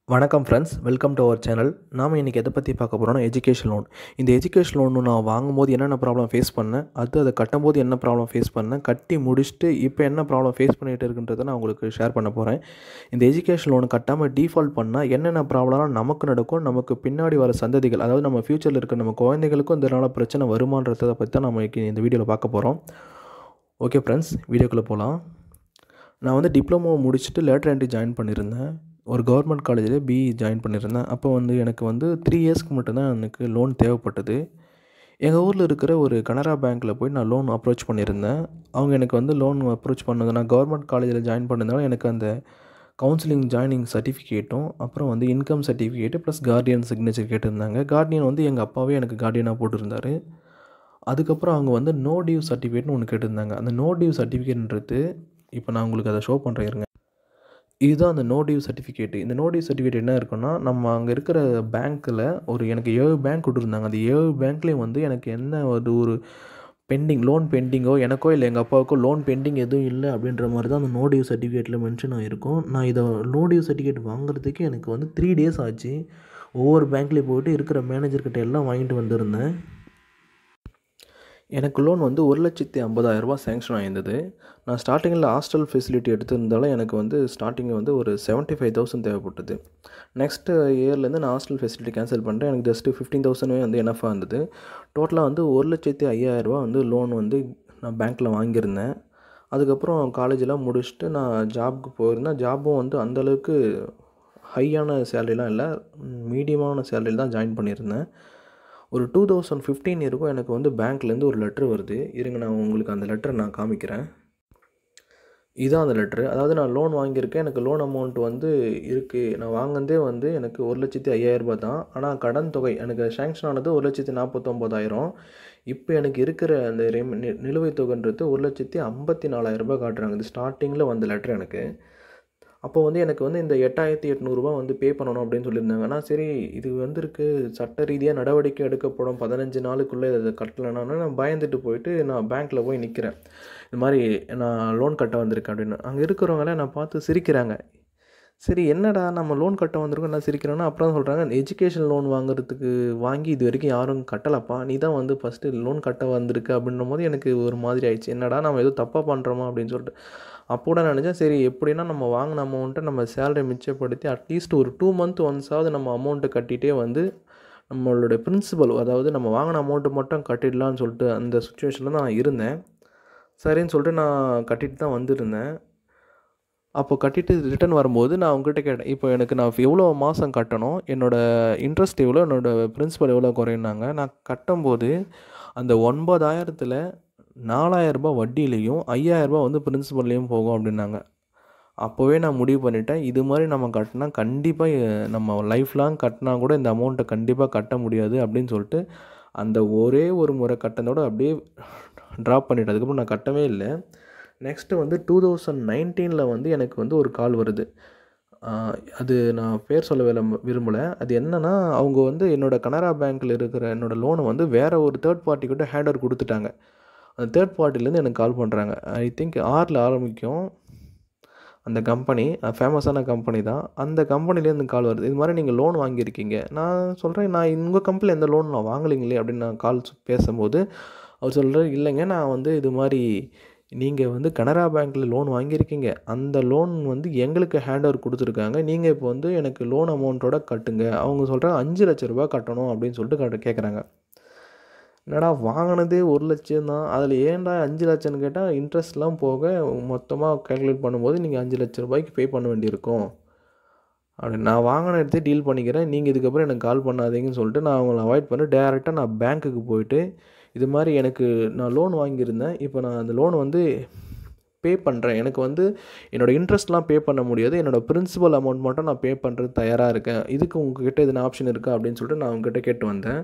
வணக்கம் friends welcome to our channel நாம் இன்றைக்கி எதை பற்றி பார்க்க போகிறோம்னா எஜுகேஷன் லோன் இந்த எஜுகேஷன் லோன் நான் வாங்கும்போது என்னென்ன ப்ராப்ளம் ஃபேஸ் பண்ணேன் அது அதை கட்டும்போது என்ன ப்ராப்ளம் ஃபேஸ் பண்ணேன் கட்டி முடிச்சுட்டு இப்போ என்ன ப்ராப்ளம் ஃபேஸ் பண்ணிகிட்டு இருக்குன்றதை நான் உங்களுக்கு ஷேர் பண்ண போகிறேன் இந்த எஜுகேஷன் லோன் கட்டாமல் டிஃபால்ட் பண்ணால் என்னென்ன ப்ராப்ளம்லாம் நமக்கு நடக்கும் நமக்கு பின்னாடி வர சந்ததிகள் அதாவது நம்ம ஃப்யூச்சரில் இருக்க நம்ம குழந்தைகளுக்கும் இதனால் பிரச்சனை வருமானன்றதை பற்றி தான் நம்ம இன்னைக்கு இந்த வீடியோவில் பார்க்க போகிறோம் ஓகே ஃப்ரெண்ட்ஸ் வீடியோக்குள்ளே போகலாம் நான் வந்து டிப்ளமோ முடிச்சுட்டு லேட்டர் என்ட்ரி ஜாயின் பண்ணியிருந்தேன் ஒரு கவர்மெண்ட் காலேஜில் பிஇ ஜாயின் பண்ணியிருந்தேன் அப்போ வந்து எனக்கு வந்து த்ரீ இயர்ஸ்க்கு மட்டும்தான் எனக்கு லோன் தேவைப்பட்டது எங்கள் ஊரில் இருக்கிற ஒரு கனரா பேங்க்கில் போய் நான் லோன் அப்ரோச் பண்ணியிருந்தேன் அவங்க எனக்கு வந்து லோன் அப்ரோச் பண்ணது நான் கவர்மெண்ட் காலேஜில் ஜாயின் பண்ணதுனால எனக்கு அந்த கவுன்சிலிங் ஜாயினிங் சர்டிஃபிகேட்டும் அப்புறம் வந்து income certificate plus guardian signature கேட்டிருந்தாங்க கார்டியன் வந்து எங்கள் அப்பாவே எனக்கு கார்டியனாக போட்டிருந்தாரு அதுக்கப்புறம் அவங்க வந்து நோ டியூ சர்டிஃபிகேட்னு ஒன்று கேட்டிருந்தாங்க அந்த நோ டியூ சர்டிஃபிகேட்ன்றது இப்போ நான் உங்களுக்கு அதை ஷோ பண்ணுறேன் இருங்க இதுதான் அந்த நோ டியூ சர்டிஃபிகேட் இந்த நோ டியூ சர்டிஃபிகேட் என்ன இருக்குன்னா நம்ம அங்கே இருக்கிற பேங்க்கில் ஒரு எனக்கு ஏழு பேங்க் கொடுத்துருந்தாங்க அந்த ஏழு பேங்க்லேயும் வந்து எனக்கு என்ன ஒரு ஒரு பெண்டிங் லோன் பெண்டிங்கோ எனக்கோ இல்லை எங்கள் அப்பாவுக்கோ லோன் பெண்டிங் எதுவும் இல்லை அப்படின்ற மாதிரி தான் அந்த நோ டியூ சர்டிஃபிகேட்டில் மென்ஷன் ஆகிருக்கும் நான் இதை நோ டியூ சர்டிஃபிகேட் வாங்குறதுக்கு எனக்கு வந்து த்ரீ டேஸ் ஆச்சு ஒவ்வொரு பேங்க்லேயும் போயிட்டு இருக்கிற மேனேஜர்கிட்ட எல்லாம் வாங்கிட்டு வந்திருந்தேன் எனக்கு லோன் வந்து ஒரு லட்சத்தி ஐம்பதாயிரரூபா சேங்ஷன் ஆயிருந்தது நான் ஸ்டார்டிங்கில் ஹாஸ்டல் ஃபெசிலிட்டி எடுத்திருந்தாலும் எனக்கு வந்து ஸ்டார்டிங் வந்து ஒரு செவன்ட்டி ஃபைவ் தௌசண்ட் தேவைப்பட்டது நெக்ஸ்ட் இயர்லேருந்து நான் ஹாஸ்டல் ஃபெசிலிட்டி கேன்சல் பண்ணிட்டேன் எனக்கு ஜஸ்ட்டு ஃபிஃப்டீன் தௌசண்டே வந்து எனஃபாக இருந்தது டோட்டலாக வந்து ஒரு லட்சத்தி ஐயாயிரரூபா வந்து லோன் வந்து நான் பேங்க்கில் வாங்கியிருந்தேன் அதுக்கப்புறம் காலேஜெலாம் முடிச்சுட்டு நான் ஜாப்க்கு போயிருந்தேன் ஜாப்பும் வந்து அந்தளவுக்கு ஹையான சேலரிலாம் இல்லை மீடியமான சேலரியில் தான் ஜாயின் பண்ணியிருந்தேன் ஒரு டூ தௌசண்ட் ஃபிஃப்டீன் இருக்கும் எனக்கு வந்து பேங்க்லேருந்து ஒரு லெட்ரு வருது இருங்க நான் உங்களுக்கு அந்த லெட்டரை நான் காமிக்கிறேன் இதுதான் அந்த லெட்ரு அதாவது நான் லோன் வாங்கியிருக்கேன் எனக்கு லோன் அமௌண்ட் வந்து இருக்குது நான் வாங்கினதே வந்து எனக்கு ஒரு லட்சத்தி ஐயாயிரரூபா தான் ஆனால் கடன் தொகை எனக்கு சேங்ஷன் ஆனது ஒரு லட்சத்தி நாற்பத்தொம்போதாயிரம் இப்போ எனக்கு இருக்கிற அந்த ரெம் நிலுவைத் தொகைன்றது ஒரு லட்சத்தி ஐம்பத்தி நாலாயிரரூபா காட்டுறாங்க இது ஸ்டார்டிங்கில் வந்த லெட்ரு எனக்கு அப்போ வந்து எனக்கு வந்து இந்த எட்டாயிரத்தி எட்நூறுபா வந்து பே பண்ணணும் அப்படின்னு சொல்லியிருந்தாங்க ஆனால் சரி இது வந்திருக்கு சட்ட ரீதியாக நடவடிக்கை எடுக்கப்படும் பதினஞ்சு நாளுக்குள்ளே இதை கட்டலைன்னா நான் பயந்துட்டு போயிட்டு நான் பேங்க்கில் போய் நிற்கிறேன் இந்த மாதிரி நான் லோன் கட்ட வந்திருக்கேன் அப்படின்னு அங்கே இருக்கிறவங்கள நான் பார்த்து சிரிக்கிறாங்க சரி என்னடா நம்ம லோன் கட்ட வந்திருக்கோம் என்ன சிரிக்கிறோன்னா அப்புறம் சொல்கிறாங்க எஜுகேஷன் லோன் வாங்குறதுக்கு வாங்கி இது வரைக்கும் யாரும் கட்டலப்பா நீ தான் வந்து ஃபஸ்ட்டு லோன் கட்ட வந்திருக்க அப்படின்னும் போது எனக்கு ஒரு மாதிரி ஆயிடுச்சு என்னடா நம்ம எதுவும் தப்பாக பண்ணுறோமா அப்படின்னு சொல்லிட்டு அப்போ கூட நினச்சேன் சரி எப்படின்னா நம்ம வாங்கின அமௌண்ட்டை நம்ம சேலரி மிச்சப்படுத்தி அட்லீஸ்ட் ஒரு டூ மந்த் ஒன்ஸாவது நம்ம அமௌண்ட்டை கட்டிகிட்டே வந்து நம்மளுடைய பிரின்சிபல் அதாவது நம்ம வாங்கின அமௌண்ட்டு மட்டும் கட்டிடலான்னு சொல்லிட்டு அந்த சுச்சுவேஷனில் தான் நான் இருந்தேன் சரின்னு சொல்லிட்டு நான் கட்டிட்டு தான் வந்திருந்தேன் அப்போ கட்டிட்டு ரிட்டன் வரும்போது நான் அவங்ககிட்ட கேட்டேன் இப்போ எனக்கு நான் எவ்வளோ மாதம் கட்டணும் என்னோடய இன்ட்ரெஸ்ட் எவ்வளோ என்னோடய பிரின்சிபல் எவ்வளோ குறையினாங்க நான் கட்டும்போது அந்த ஒன்பதாயிரத்தில் நாலாயிரரூபா வட்டியிலையும் ஐயாயிரரூபா வந்து பிரின்சிபல்லையும் போகும் அப்படின்னாங்க அப்போவே நான் முடிவு பண்ணிட்டேன் இது மாதிரி நம்ம கட்டினா கண்டிப்பாக நம்ம லைஃப் லாங் கட்டினா கூட இந்த அமௌண்ட்டை கண்டிப்பாக கட்ட முடியாது அப்படின்னு சொல்லிட்டு அந்த ஒரே ஒரு முறை கட்டினதோட அப்படியே ட்ராப் பண்ணிட்டேன் அதுக்கப்புறம் நான் கட்டவே இல்லை நெக்ஸ்ட்டு வந்து டூ தௌசண்ட் நைன்டீனில் வந்து எனக்கு வந்து ஒரு கால் வருது அது நான் பேர் சொல்ல விரும்ப விரும்பலை அது என்னென்னா அவங்க வந்து என்னோடய கனரா பேங்க்கில் இருக்கிற என்னோடய லோனை வந்து வேறு ஒரு தேர்ட் பார்ட்டிக்கிட்ட ஹேண்டர் கொடுத்துட்டாங்க அந்த தேர்ட் பார்ட்டிலேருந்து எனக்கு கால் பண்ணுறாங்க ஐ திங்க் ஆரில் ஆரம்பிக்கும் அந்த கம்பெனி ஃபேமஸான கம்பெனி தான் அந்த கம்பெனிலேருந்து கால் வருது இது மாதிரி நீங்கள் லோன் வாங்கியிருக்கீங்க நான் சொல்கிறேன் நான் உங்கள் கம்பெனியில் எந்த லோன் நான் வாங்கலைங்களே அப்படின்னு நான் கால் பேசும்போது அவர் சொல்கிறார் இல்லைங்க நான் வந்து இது மாதிரி நீங்கள் வந்து கனரா பேங்க்கில் லோன் வாங்கியிருக்கீங்க அந்த லோன் வந்து எங்களுக்கு ஹேண்ட் ஓவர் கொடுத்துருக்காங்க நீங்கள் இப்போ வந்து எனக்கு லோன் அமௌண்ட்டோட கட்டுங்க அவங்க சொல்கிறாங்க அஞ்சு லட்ச ரூபா கட்டணும் அப்படின்னு சொல்லிட்டு கட்ட கேட்குறாங்க என்னடா வாங்கினதே ஒரு லட்சம் தான் அதில் ஏன்டா அஞ்சு லட்சம்னு கேட்டால் இன்ட்ரெஸ்ட்லாம் போக மொத்தமாக கேல்குலேட் பண்ணும்போது நீங்கள் அஞ்சு லட்ச ரூபாய்க்கு பே பண்ண வேண்டியிருக்கும் அப்படி நான் வாங்கின எடுத்து டீல் பண்ணிக்கிறேன் நீங்கள் இதுக்கப்புறம் எனக்கு கால் பண்ணாதீங்கன்னு சொல்லிட்டு நான் அவங்கள அவாய்ட் பண்ணி டேரெக்டாக நான் பேங்க்குக்கு போயிட்டு இது மாதிரி எனக்கு நான் லோன் வாங்கியிருந்தேன் இப்போ நான் அந்த லோன் வந்து பே பண்ணுறேன் எனக்கு வந்து என்னோடய இன்ட்ரெஸ்ட்லாம் பே பண்ண முடியாது என்னோடய பிரின்சிபல் அமௌண்ட் மட்டும் நான் பே பண்ணுறது தயாராக இருக்கேன் இதுக்கு உங்ககிட்ட எதுனா ஆப்ஷன் இருக்கா அப்படின்னு சொல்லிட்டு நான் அவங்ககிட்ட கேட்டு வந்தேன்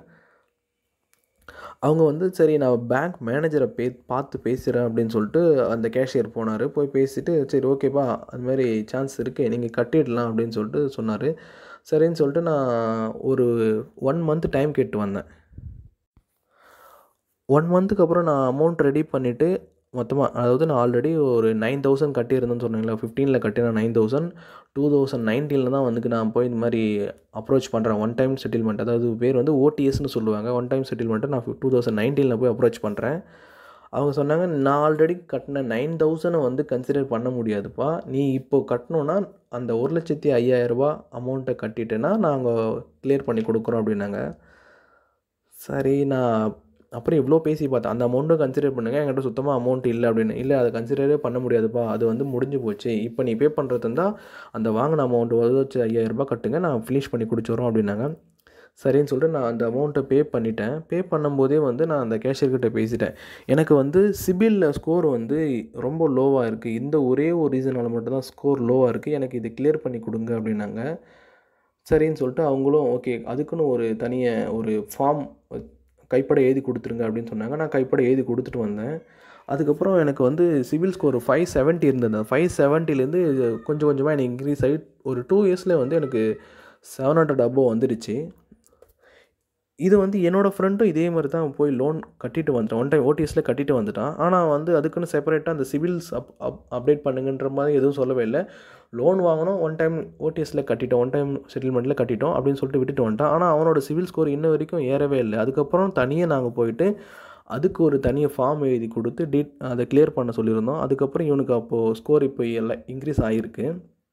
அவங்க வந்து சரி நான் பேங்க் மேனேஜரை பே பார்த்து பேசுகிறேன் அப்படின்னு சொல்லிட்டு அந்த கேஷியர் போனார் போய் பேசிவிட்டு சரி ஓகேப்பா அது மாதிரி சான்ஸ் இருக்குது நீங்கள் கட்டிடலாம் அப்படின்னு சொல்லிட்டு சொன்னார் சரின்னு சொல்லிட்டு நான் ஒரு ஒன் மந்த் டைம் கேட்டு வந்தேன் ஒன் மந்த்துக்கு அப்புறம் நான் அமௌண்ட் ரெடி பண்ணிவிட்டு மொத்தமாக அதாவது நான் ஆல்ரெடி ஒரு நைன் தௌசண்ட் கட்டியிருந்தேன்னு சொன்னீங்களா ஃபிஃப்டீனில் கட்டின நைன் தௌசண்ட் டூ தௌசண்ட் நைன்டீனில் தான் வந்துக்கு நான் போய் இந்த மாதிரி அப்ரோச் பண்ணுறேன் ஒன் டைம் செட்டில்மெண்ட் அதாவது பேர் வந்து ஓடிஎஸ்னு சொல்லுவாங்க ஒன் டைம் செட்டில்மெண்ட்டை நான் டூ தௌசண்ட் நைன்டீனில் போய் அப்ரோச் பண்ணுறேன் அவங்க சொன்னாங்க நான் ஆல்ரெடி கட்டின நைன் தௌசண்டை வந்து கன்சிடர் பண்ண முடியாதுப்பா நீ இப்போ கட்டணுன்னா அந்த ஒரு லட்சத்தி ஐயாயிரரூபா அமௌண்ட்டை கட்டிட்டேன்னா நாங்கள் கிளியர் பண்ணி கொடுக்குறோம் அப்படின்னாங்க சரி நான் அப்புறம் இவ்வளோ பேசி பார்த்தேன் அந்த அமௌண்ட்டும் கன்சிடர் பண்ணுங்கள் என்கிட்ட சுத்தமாக அமௌண்ட் இல்லை அப்படின்னு இல்லை அதை கன்சிடரே பண்ண முடியாதுப்பா அது வந்து முடிஞ்சு போச்சு இப்போ நீ பே பண்ணுறது இருந்தால் அந்த வாங்கின அமௌண்ட் ஒரு வச்சு ஐயாயிரரூபா கட்டுங்க நான் ஃபினிஷ் பண்ணி கொடுத்துட்றோம் அப்படின்னாங்க சரின்னு சொல்லிட்டு நான் அந்த அமௌண்ட்டை பே பண்ணிட்டேன் பே பண்ணும்போதே வந்து நான் அந்த கேஷியர்கிட்ட பேசிட்டேன் எனக்கு வந்து சிபிலில் ஸ்கோர் வந்து ரொம்ப லோவாக இருக்குது இந்த ஒரே ஒரு ரீசனால் மட்டும்தான் ஸ்கோர் லோவாக இருக்குது எனக்கு இது கிளியர் பண்ணி கொடுங்க அப்படின்னாங்க சரின்னு சொல்லிட்டு அவங்களும் ஓகே அதுக்குன்னு ஒரு தனிய ஒரு ஃபார்ம் கைப்பட எழுதி கொடுத்துருங்க அப்படின்னு சொன்னாங்க நான் கைப்பட எழுதி கொடுத்துட்டு வந்தேன் அதுக்கப்புறம் எனக்கு வந்து சிவில் ஸ்கோர் ஃபைவ் செவன்ட்டி இருந்தது அந்த ஃபைவ் செவன்ட்டிலேருந்து கொஞ்சம் கொஞ்சமாக எனக்கு இன்க்ரீஸ் ஆகி ஒரு டூ இயர்ஸில் வந்து எனக்கு செவன் ஹண்ட்ரட் அபோவ் வந்துடுச்சு இது வந்து என்னோடய ஃப்ரெண்டும் இதே மாதிரி தான் போய் லோன் கட்டிட்டு வந்துட்டான் ஒன் டைம் ஓடிஎஸில் கட்டிட்டு வந்துட்டான் ஆனால் வந்து அதுக்குன்னு செப்பரேட்டாக அந்த சிவில்ஸ் அப் அப் அப்டேட் பண்ணுங்கன்ற மாதிரி எதுவும் சொல்லவே இல்லை லோன் வாங்கணும் ஒன் டைம் ஓடிஎஸில் கட்டிட்டோம் ஒன் டைம் செட்டில்மெண்ட்டில் கட்டிட்டோம் அப்படின்னு சொல்லிட்டு விட்டுட்டு வந்துட்டான் ஆனால் அவனோட சிவில் ஸ்கோர் இன்ன வரைக்கும் ஏறவே இல்லை அதுக்கப்புறம் தனியாக நாங்கள் போயிட்டு அதுக்கு ஒரு தனியாக ஃபார்ம் எழுதி கொடுத்து டீட் அதை கிளியர் பண்ண சொல்லியிருந்தோம் அதுக்கப்புறம் இவனுக்கு அப்போது ஸ்கோர் இப்போ எல்லாம் இன்க்ரீஸ் ஆகிருக்கு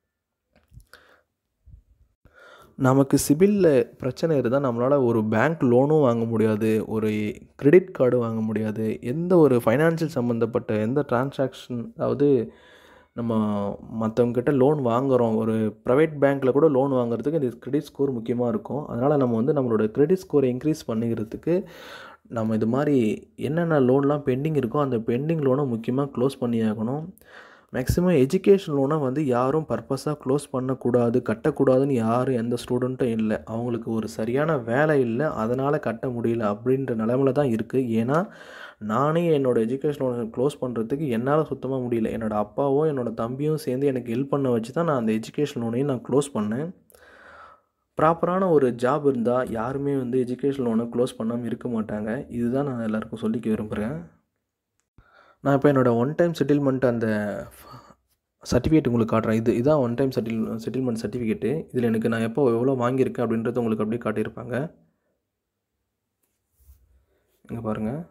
நமக்கு சிபிலில் பிரச்சனை இருந்தால் நம்மளால் ஒரு பேங்க் லோனும் வாங்க முடியாது ஒரு கிரெடிட் கார்டு வாங்க முடியாது எந்த ஒரு ஃபைனான்ஷியல் சம்மந்தப்பட்ட எந்த டிரான்சாக்ஷன் அதாவது நம்ம மற்றவங்கக்கிட்ட லோன் வாங்குகிறோம் ஒரு ப்ரைவேட் பேங்க்கில் கூட லோன் வாங்குறதுக்கு இந்த கிரெடிட் ஸ்கோர் முக்கியமாக இருக்கும் அதனால் நம்ம வந்து நம்மளோட கிரெடிட் ஸ்கோரை இன்க்ரீஸ் பண்ணிக்கிறதுக்கு நம்ம இது மாதிரி என்னென்ன லோன்லாம் பெண்டிங் இருக்கோ அந்த பெண்டிங் லோனை முக்கியமாக க்ளோஸ் பண்ணி ஆகணும் மேக்ஸிமம் எஜுகேஷன் லோனை வந்து யாரும் பர்பஸாக க்ளோஸ் பண்ணக்கூடாது கட்டக்கூடாதுன்னு யாரும் எந்த ஸ்டூடெண்ட்டும் இல்லை அவங்களுக்கு ஒரு சரியான வேலை இல்லை அதனால் கட்ட முடியல அப்படின்ற நிலமையில தான் இருக்குது ஏன்னா நானே என்னோடய எஜுகேஷன் லோனை க்ளோஸ் பண்ணுறதுக்கு என்னால் சுத்தமாக முடியல என்னோடய அப்பாவும் என்னோடய தம்பியும் சேர்ந்து எனக்கு ஹெல்ப் பண்ண வச்சு தான் நான் அந்த எஜுகேஷன் லோனையும் நான் க்ளோஸ் பண்ணேன் ப்ராப்பரான ஒரு ஜாப் இருந்தால் யாருமே வந்து எஜுகேஷன் லோனை க்ளோஸ் பண்ணாமல் இருக்க மாட்டாங்க இதுதான் நான் எல்லாருக்கும் சொல்லிக்க விரும்புகிறேன் நான் இப்போ என்னோடய ஒன் டைம் செட்டில்மெண்ட் அந்த சர்டிஃபிகேட் உங்களுக்கு காட்டுறேன் இது இதான் one time settle settlement certificate இதில் எனக்கு நான் எப்போ எவ்வளோ வாங்கியிருக்கேன் அப்படின்றத உங்களுக்கு அப்படியே காட்டியிருப்பாங்க இங்கே பாருங்கள்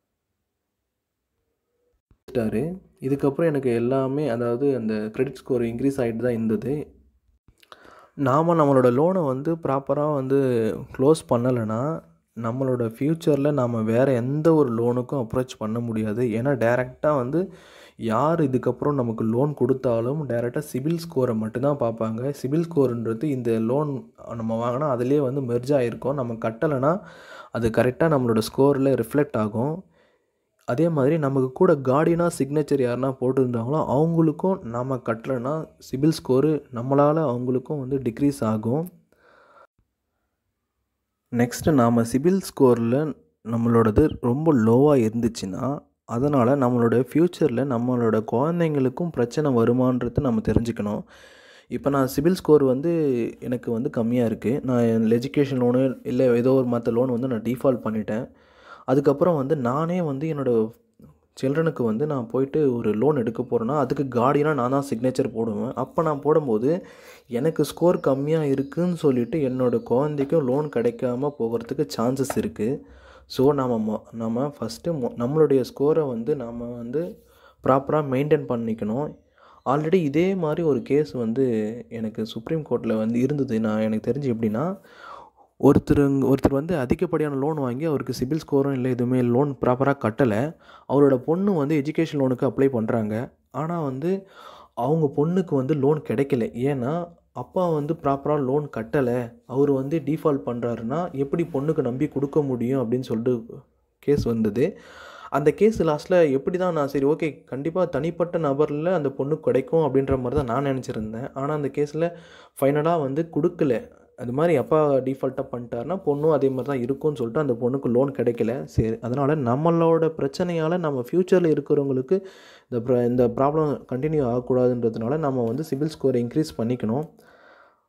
ஸ்டாரு இதுக்கப்புறம் எனக்கு எல்லாமே அதாவது அந்த கிரெடிட் ஸ்கோர் இன்க்ரீஸ் ஆகிட்டு தான் இருந்தது நாம் நம்மளோட லோனை வந்து ப்ராப்பராக வந்து க்ளோஸ் பண்ணலைன்னா நம்மளோட ஃப்யூச்சரில் நாம் வேறு எந்த ஒரு லோனுக்கும் அப்ரோச் பண்ண முடியாது ஏன்னா டேரெக்டாக வந்து யார் இதுக்கப்புறம் நமக்கு லோன் கொடுத்தாலும் டேரெக்டாக சிபில் ஸ்கோரை மட்டும்தான் பார்ப்பாங்க சிபில் ஸ்கோருன்றது இந்த லோன் நம்ம வாங்கினா அதிலே வந்து மெர்ஜ் ஆகிருக்கும் நம்ம கட்டலைன்னா அது கரெக்டாக நம்மளோட ஸ்கோரில் ரிஃப்ளெக்ட் ஆகும் அதே மாதிரி நமக்கு கூட கார்டியனாக சிக்னேச்சர் யாருனா போட்டிருந்தாங்களோ அவங்களுக்கும் நாம் கட்டலைன்னா சிபில் ஸ்கோரு நம்மளால் அவங்களுக்கும் வந்து டிக்ரீஸ் ஆகும் நெக்ஸ்ட்டு நாம் சிபில் ஸ்கோரில் நம்மளோடது ரொம்ப லோவாக இருந்துச்சுன்னா அதனால் நம்மளோட ஃப்யூச்சரில் நம்மளோட குழந்தைங்களுக்கும் பிரச்சனை வருமானது நம்ம தெரிஞ்சுக்கணும் இப்போ நான் சிபில் ஸ்கோர் வந்து எனக்கு வந்து கம்மியாக இருக்குது நான் எஜுகேஷன் லோனு இல்லை ஏதோ ஒரு மற்ற லோன் வந்து நான் டிஃபால்ட் பண்ணிட்டேன் அதுக்கப்புறம் வந்து நானே வந்து என்னோடய சில்ட்ரனுக்கு வந்து நான் போயிட்டு ஒரு லோன் எடுக்க போகிறேன்னா அதுக்கு கார்டியனாக நான் தான் சிக்னேச்சர் போடுவேன் அப்போ நான் போடும்போது எனக்கு ஸ்கோர் கம்மியாக இருக்குதுன்னு சொல்லிவிட்டு என்னோடய குழந்தைக்கும் லோன் கிடைக்காம போகிறதுக்கு சான்சஸ் இருக்குது ஸோ நம்ம நம்ம ஃபஸ்ட்டு நம்மளுடைய ஸ்கோரை வந்து நம்ம வந்து ப்ராப்பராக மெயின்டைன் பண்ணிக்கணும் ஆல்ரெடி இதே மாதிரி ஒரு கேஸ் வந்து எனக்கு சுப்ரீம் கோர்ட்டில் வந்து இருந்தது நான் எனக்கு தெரிஞ்சு எப்படின்னா ஒருத்தர் ஒருத்தர் வந்து அதிகப்படியான லோன் வாங்கி அவருக்கு சிபில் ஸ்கோரும் இல்லை எதுவுமே லோன் ப்ராப்பராக கட்டலை அவரோட பொண்ணு வந்து எஜுகேஷன் லோனுக்கு அப்ளை பண்ணுறாங்க ஆனால் வந்து அவங்க பொண்ணுக்கு வந்து லோன் கிடைக்கல ஏன்னா அப்பா வந்து ப்ராப்பராக லோன் கட்டலை அவர் வந்து டிஃபால்ட் பண்ணுறாருன்னா எப்படி பொண்ணுக்கு நம்பி கொடுக்க முடியும் அப்படின்னு சொல்லிட்டு கேஸ் வந்தது அந்த கேஸ் லாஸ்ட்டில் எப்படி தான் நான் சரி ஓகே கண்டிப்பாக தனிப்பட்ட நபரில் அந்த பொண்ணுக்கு கிடைக்கும் அப்படின்ற மாதிரி தான் நான் நினச்சிருந்தேன் ஆனால் அந்த கேஸில் ஃபைனலாக வந்து கொடுக்கல அது மாதிரி அப்பா டிஃபால்ட்டாக பண்ணிட்டாருன்னா பொண்ணும் அதே மாதிரி தான் இருக்கும்னு சொல்லிட்டு அந்த பொண்ணுக்கு லோன் கிடைக்கல சரி அதனால் நம்மளோட பிரச்சனையால் நம்ம ஃப்யூச்சரில் இருக்கிறவங்களுக்கு இந்த ப்ர இந்த ப்ராப்ளம் கண்டினியூ ஆகக்கூடாதுன்றதுனால நம்ம வந்து சிபில் ஸ்கோரை இன்க்ரீஸ் பண்ணிக்கணும்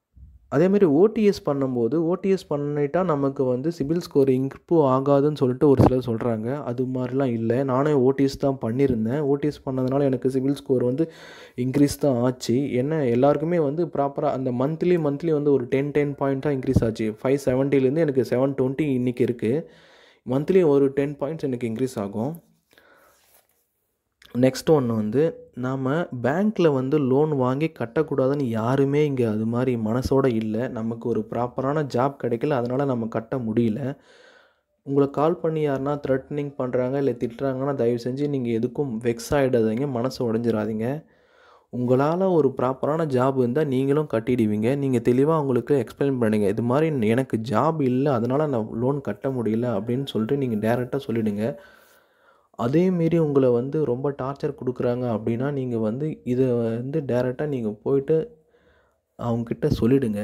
அதேமாரி ஓடிஎஸ் பண்ணும்போது ஓடிஎஸ் பண்ணிட்டா நமக்கு வந்து சிபில் ஸ்கோர் இம்ப்ரூவ் ஆகாதுன்னு சொல்லிட்டு ஒரு சிலர் சொல்கிறாங்க அது மாதிரிலாம் இல்லை நானே ஓடிஎஸ் தான் பண்ணியிருந்தேன் ஓடிஎஸ் பண்ணதுனால எனக்கு சிபில் ஸ்கோர் வந்து இன்க்ரீஸ் தான் ஆச்சு என்ன எல்லாருக்குமே வந்து ப்ராப்பராக அந்த மந்த்லி மந்த்லி வந்து ஒரு டென் டென் பாயிண்ட் தான் இன்க்ரீஸ் ஆச்சு ஃபைவ் செவன்ட்டிலேருந்து எனக்கு செவன் டுவெண்ட்டி இன்றைக்கி இருக்குது மந்த்லி ஒரு டென் பாயிண்ட்ஸ் எனக்கு இன்க்ரீஸ் ஆகும் நெக்ஸ்ட் ஒன்று வந்து நாம் பேங்க்கில் வந்து லோன் வாங்கி கட்டக்கூடாதுன்னு யாருமே இங்கே அது மாதிரி மனசோட இல்லை நமக்கு ஒரு ப்ராப்பரான ஜாப் கிடைக்கல அதனால் நம்ம கட்ட முடியல உங்களை கால் பண்ணி யாருனா த்ரெட்னிங் பண்ணுறாங்க இல்லை திட்டுறாங்கன்னா தயவு செஞ்சு நீங்கள் எதுக்கும் வெக்ஸ் ஆகிடாதீங்க மனசு உடஞ்சிடாதீங்க உங்களால் ஒரு ப்ராப்பரான ஜாப் இருந்தால் நீங்களும் கட்டிடுவீங்க நீங்கள் தெளிவாக உங்களுக்கு எக்ஸ்பிளைன் பண்ணுங்கள் இது மாதிரி எனக்கு ஜாப் இல்லை அதனால் நான் லோன் கட்ட முடியல அப்படின்னு சொல்லிட்டு நீங்கள் டேரெக்டாக சொல்லிவிடுங்க அதேமாரி உங்களை வந்து ரொம்ப டார்ச்சர் கொடுக்குறாங்க அப்படின்னா நீங்கள் வந்து இதை வந்து டேரெக்டாக நீங்கள் போயிட்டு அவங்கக்கிட்ட சொல்லிவிடுங்க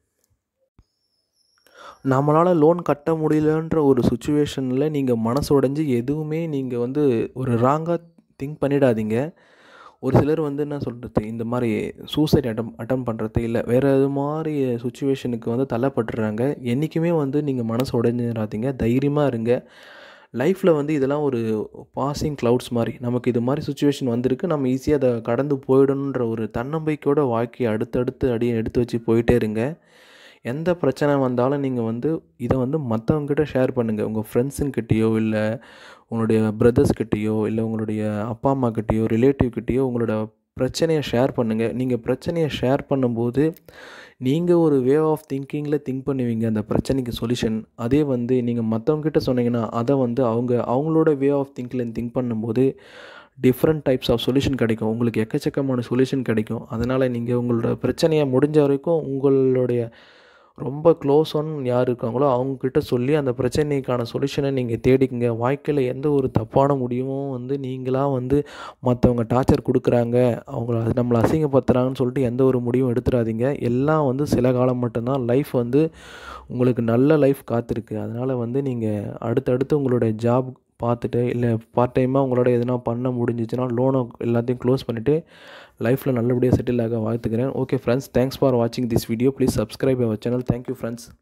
நம்மளால் லோன் கட்ட முடியலன்ற ஒரு சுச்சுவேஷனில் நீங்கள் மனசு உடஞ்சி எதுவுமே நீங்கள் வந்து ஒரு ராங்காக திங்க் பண்ணிடாதீங்க ஒரு சிலர் வந்து என்ன சொல்கிறது இந்த மாதிரி சூசைட் அட்டம் அட்டம் பண்ணுறது இல்லை வேறு இது மாதிரி சுச்சுவேஷனுக்கு வந்து தள்ளப்பட்டுறாங்க என்றைக்குமே வந்து நீங்கள் மனசு உடஞ்சிடாதீங்க தைரியமாக இருங்க லைஃப்பில் வந்து இதெல்லாம் ஒரு பாசிங் க்ளவுட்ஸ் மாதிரி நமக்கு இது மாதிரி சுச்சுவேஷன் வந்திருக்கு நம்ம ஈஸியாக அதை கடந்து போயிடணுன்ற ஒரு தன்னம்பிக்கையோட வாழ்க்கையை அடுத்தடுத்து அடியை எடுத்து வச்சு போயிட்டே இருங்க எந்த பிரச்சனை வந்தாலும் நீங்கள் வந்து இதை வந்து மற்றவங்ககிட்ட ஷேர் பண்ணுங்கள் உங்கள் ஃப்ரெண்ட்ஸுங்கிட்டேயோ இல்லை உங்களுடைய பிரதர்ஸ்கிட்டேயோ இல்லை உங்களுடைய அப்பா அம்மாக்கிட்டேயோ ரிலேட்டிவ்கிட்டேயோ உங்களோட பிரச்சனையை ஷேர் பண்ணுங்கள் நீங்கள் பிரச்சனையை ஷேர் பண்ணும்போது நீங்கள் ஒரு வே ஆஃப் திங்கிங்கில் திங்க் பண்ணுவீங்க அந்த பிரச்சனைக்கு சொல்யூஷன் அதே வந்து நீங்கள் மற்றவங்ககிட்ட சொன்னீங்கன்னா அதை வந்து அவங்க அவங்களோட வே ஆஃப் திங்கில் திங்க் பண்ணும்போது டிஃப்ரெண்ட் டைப்ஸ் ஆஃப் சொல்யூஷன் கிடைக்கும் உங்களுக்கு எக்கச்சக்கமான சொல்யூஷன் கிடைக்கும் அதனால் நீங்கள் உங்களோட பிரச்சனையை முடிஞ்ச வரைக்கும் உங்களுடைய ரொம்ப க்ளோஸ் ஒன் யார் இருக்காங்களோ அவங்கக்கிட்ட சொல்லி அந்த பிரச்சனைக்கான சொல்யூஷனை நீங்கள் தேடிக்கங்க வாழ்க்கையில் எந்த ஒரு தப்பான முடிவும் வந்து நீங்களாக வந்து மற்றவங்க டார்ச்சர் கொடுக்குறாங்க அவங்கள அது நம்மளை அசிங்கப்படுத்துகிறாங்கன்னு சொல்லிட்டு எந்த ஒரு முடிவும் எடுத்துடாதீங்க எல்லாம் வந்து சில காலம் மட்டும்தான் லைஃப் வந்து உங்களுக்கு நல்ல லைஃப் காத்திருக்கு அதனால் வந்து நீங்கள் அடுத்தடுத்து உங்களோட ஜாப் பார்த்துட்டு இல்லை பார்ட் டைமாக உங்களோட எதுனா பண்ண முடிஞ்சிச்சுன்னா லோனை எல்லாத்தையும் க்ளோஸ் பண்ணிவிட்டு லைஃப்பில் நல்லபடியாக செட்டில் ஆக வாழ்த்துக்கிறேன் ஓகே ஃப்ரெண்ட்ஸ் தேங்க்ஸ் ஃபார் வாட்சிங் this video please subscribe our channel thank you friends